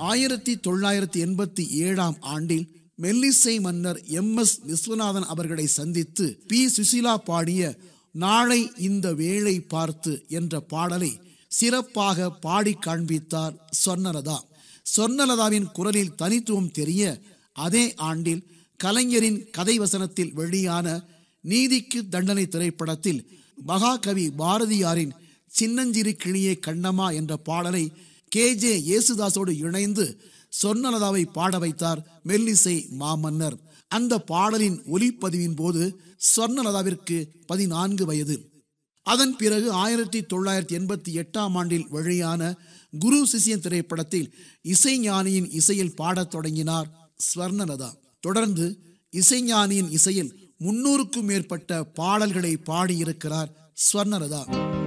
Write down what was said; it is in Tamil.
ஆயிரத்தி தொள்ளாயிரத்தி எண்பத்தி ஏழாம் ஆண்டில் மெல்லிசை மன்னர் எம் எஸ் விஸ்வநாதன் அவர்களை சந்தித்து பி சுசிலா பாடிய நாளை இந்த வேளை பார்த்து என்ற பாடலை சிறப்பாக பாடி காண்பித்தார் சொர்ணலதா சொர்ணலதாவின் குரலில் தனித்துவம் தெரிய அதே ஆண்டில் கலைஞரின் கதை வசனத்தில் வெளியான நீதிக்கு தண்டனை திரைப்படத்தில் மகாகவி பாரதியாரின் சின்னஞ்சிறு கிளியே கண்ணம்மா என்ற பாடலை கே ஜே யேசுதாஸோடு இணைந்து சொர்ணலதாவை பாட வைத்தார் மெல்லிசை மாமன்னர் அந்த பாடலின் ஒலிப்பதிவின் போது சொர்ணலதாவிற்கு பதினான்கு வயது அதன் பிறகு ஆயிரத்தி தொள்ளாயிரத்தி எண்பத்தி எட்டாம் ஆண்டில் வெளியான குரு சிசியன் திரைப்படத்தில் இசைஞானியின் இசையில் பாடத் தொடங்கினார் ஸ்வர்ணலதா தொடர்ந்து இசைஞானியின் இசையில் முன்னூறுக்கும் மேற்பட்ட பாடல்களை பாடியிருக்கிறார் ஸ்வர்ணலதா